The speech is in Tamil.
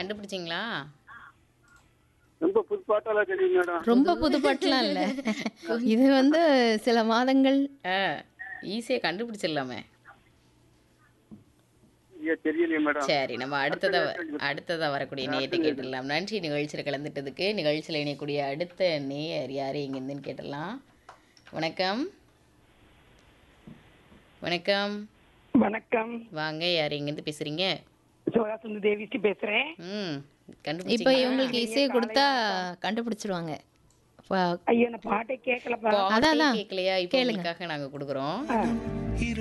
கண்டுபிடிச்சிங்களா ரொம்ப புதுப்பாட்டெல்லாம் தெரியும் மேடம் ரொம்ப புது பாட்டுலாம் இல்லை இது வந்து சில மாதங்கள் ஆ ஈஸியாக கண்டுபிடிச்சிடலாமே ஐயா தெரியலையே மேடம் சரி நம்ம அடுத்ததா அடுத்ததா வரக்கூடிய நேயத்தை கேட்டுடலாம் நன்றி நிகழ்ச்சியில் கலந்துட்டதுக்கு நிகழ்ச்சியில் இணையக்கூடிய அடுத்த நேயர் யார் எங்கேருந்துன்னு கேட்டலாம் வணக்கம் வணக்கம் வணக்கம் வாங்க யார் எங்கேருந்து பேசுறீங்க சிவகாசுந்த தேவிக்கு பேசுறேன் ம் இப்போ கண்டுபிடிச்சிங்களா இவங்களுக்கு இசையை கொடுத்தா கண்டுபிடிச்சிருவாங்க இப்போ ஐயா நான் பாட்டை கேட்கலப்பா பாட்டே கேட்கலையா இப்போ உங்களுக்காக நாங்க கொடுக்குறோம் ஆ.